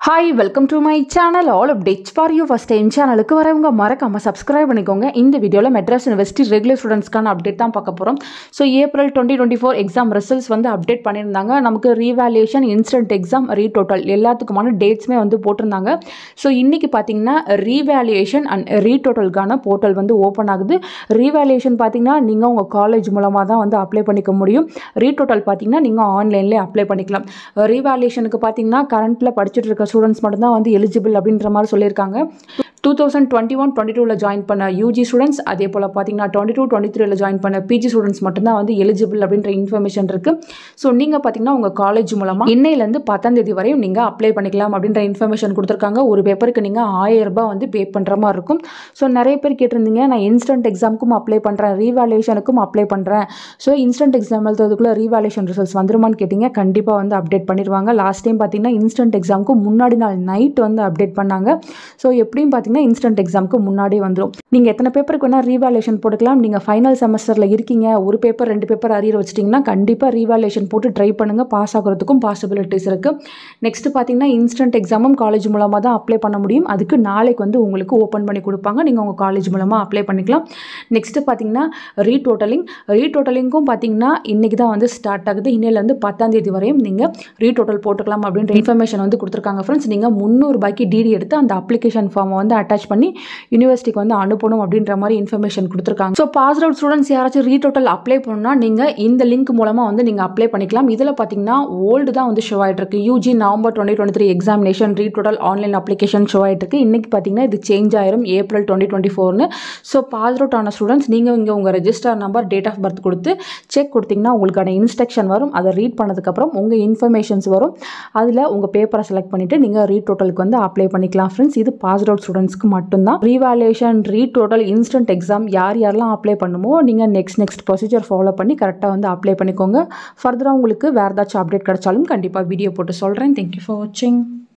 hi welcome to my channel all updates for you first time சேனலுக்கு வரவங்க மறக்காம subscribe பண்ணிக்கோங்க இந்த வீடியோவில் மெட்ராஸ் யூனிவர்சிட்டி ரெகுலர் ஸ்டூடெண்ட்ஸ்க்கான அப்டேட் தான் பார்க்க போகிறோம் so April twenty twenty four exam results வந்து அப்டேட் பண்ணியிருந்தாங்க நமக்கு ரீவேல்யூஷன் இன்ஸ்டன்ட் எக்ஸாம் ரீடோட்டல் எல்லாத்துக்குமான டேட்ஸுமே வந்து போட்டிருந்தாங்க ஸோ இன்றைக்கி பார்த்தீங்கன்னா ரீவேல்யூஷன் அண்ட் ரீடோட்டலுக்கான போர்ட்டல் வந்து ஓப்பன் ஆகுது ரீவேல்யூஷன் பார்த்தீங்கன்னா நீங்கள் உங்கள் காலேஜ் மூலமாக தான் வந்து அப்ளை பண்ணிக்க முடியும் ரீடோட்டல் பார்த்தீங்கன்னா நீங்கள் ஆன்லைன்லேயே அப்ளை பண்ணிக்கலாம் ரீவேல்யூஷனுக்கு பார்த்தீங்கன்னா கரண்ட்டில் படிச்சுட்டு இருக்க ஸ்டூடெண்ட்ஸ் மட்டும்தான் வந்து எலிஜிபிள் அப்படின்ற மாதிரி சொல்லியிருக்காங்க two thousand twenty one twenty டூவில் ஜாயின் பண்ண யூஜி ஸ்டூடெண்ட்ஸ் அதே போல் பார்த்தீங்கன்னா டுவெண்ட்டி டூ டுவெண்ட்டி த்ரீல ஜாயின் பண்ண பிஜி ஸ்டூடெண்ட்ஸ் மட்டும்தான் வந்து எலிஜிபிள் அப்படின்ற இன்ஃபர்மேஷன் இருக்குது ஸோ நீங்கள் பார்த்தீங்கன்னா உங்கள் காலேஜ் மூலமாக இன்னையிலேருந்து பத்தாம் தேதி வரையும் நீங்கள் அப்ளை பண்ணிக்கலாம் அப்படின்ற இன்ஃபர்மேஷன் கொடுத்துருக்காங்க ஒரு பேப்பருக்கு நீங்கள் ஆயிரம் ரூபாய் வந்து பே பண்ணுற மாதிரி இருக்கும் ஸோ நிறைய பேர் கேட்டிருந்தீங்க நான் இன்ஸ்டன்ட் எக்ஸாமுக்கும் அப்ளை பண்ணுறேன் ரீவேல்யூஷனுக்கும் அப்ளை பண்ணுறேன் ஸோ இன்ஸ்டன்ட் எக்ஸாம் எழுதுறதுக்குள்ள ரீவேல்யூஷன் ரிசல்ட்ஸ் வந்துருமான்னு கேட்டிங்க கண்டிப்பாக வந்து அப்டேட் பண்ணிடுவாங்க லாஸ்ட் டைம் பார்த்தீங்கன்னா இன்ஸ்டன்ட் எக்ஸாமுக்கு முன்னாடி நாள் நைட் வந்து அப்டேட் பண்ணாங்க ஸோ எப்படியும் பார்த்தீங்கன்னா இன்ஸ்டன்ட் எக்ஸாமுக்கு முன்னாடி வந்துடும் நீங்கள் எத்தனை பேப்பருக்கு வேணால் ரீவேல்யூஷன் போட்டுக்கலாம் நீங்கள் ஃபைனல் செமஸ்டரில் இருக்கீங்க ஒரு பேப்பர் ரெண்டு பேப்பர் அரியர் வச்சிட்டிங்கன்னா கண்டிப்பாக ரீவேல்யூஷன் போட்டு ட்ரை பண்ணுங்கள் பாஸ் ஆகிறதுக்கும் பாசிபிலிட்டிஸ் இருக்குது நெக்ஸ்ட் பார்த்தீங்கன்னா இன்ஸ்டன்ட் எக்ஸாமும் காலேஜ் மூலமாக தான் அப்ளை பண்ண முடியும் அதுக்கு நாளைக்கு வந்து உங்களுக்கு ஓப்பன் பண்ணி கொடுப்பாங்க நீங்கள் உங்கள் காலேஜ் மூலமாக அப்ளை பண்ணிக்கலாம் நெக்ஸ்ட்டு பார்த்தீங்கன்னா ரீடோட்டலிங் ரீடோட்டலிங்க்கும் பார்த்தீங்கன்னா இன்றைக்கி தான் வந்து ஸ்டார்ட் ஆகுது இன்னிலேருந்து பத்தாம் தேதி வரையும் நீங்கள் ரீடோட்டல் போட்டுக்கலாம் அப்படின்ற இன்ஃபர்மேஷன் வந்து கொடுத்துருக்காங்க ஃப்ரெண்ட்ஸ் நீங்கள் முந்நூறுபாய்க்கு டிடி எடுத்து அந்த அப்ளிகேஷன் ஃபார்மை வந்து அட்டாச் பண்ணி யூனிவர்சிட்டிக்கு வந்து அனுப்பணும் அப்படின்ற மாதிரி இன்ஃபர்மேஷன் கொடுத்துருக்காங்க ஸோ பாஸ் அவுட் ஸ்டூடெண்ட்ஸ் யாராச்சும் ரீடோட்டல் அப்ளை பண்ணால் நீங்கள் இந்த லிங்க் மூலமாக வந்து நீங்கள் அப்ளை பண்ணிக்கலாம் இதில் பார்த்தீங்கன்னா ஓல்டு தான் வந்து ஷோ ஆகிட்டு இருக்கு UG November twenty twenty three examination retotal online application show ஆகிட்டு இருக்கு இன்றைக்கி பார்த்தீங்கன்னா இது சேஞ்ச் ஆயிரும் ஏப்ரல் டுவெண்ட்டி டுவெண்ட்டி ஃபோர்னு ஸோ பாஸ் அவுட் ஆன ஸ்டூடெண்ட்ஸ் நீங்கள் இங்கே உங்கள் register number date of birth கொடுத்து செக் கொடுத்தீங்கன்னா உங்களுக்கான இன்ஸ்ட்ரக்ஷன் வரும் அதை ரீட் பண்ணதுக்கப்புறம் உங்கள் இன்ஃபர்மேஷன்ஸ் வரும் அதில் உங்கள் பேப்பரை செலக்ட் பண்ணிவிட்டு நீங்கள் ரீடோட்டலுக்கு வந்து அப்ளை பண்ணிக்கலாம் ஃப்ரெண்ட்ஸ் இது பாஸ் அவுட் ஸ்டூடெண்ட்ஸ்க்கு மட்டும்தான் ரீவாலுவேஷன் ரீடோட்டல் இன்ஸ்டன்ட் எக்ஸாம் யார் யாரெல்லாம் அப்ளை பண்ணுமோ நீங்கள் நெக்ஸ்ட் நெக்ஸ்ட் ப்ரொசீஜர் ஃபாலோ பண்ணி கரெக்டாக வந்து அப்ளை பண்ணிக்கோங்க ஃபர்தராக உங்களுக்கு வேறு ஏதாச்சும் அப்டேட் கிடைச்சாலும் கண்டிப்பாக வீடியோ போட்டு சொல்கிறேன் தேங்க்யூ ஃபார் வாட்சிங்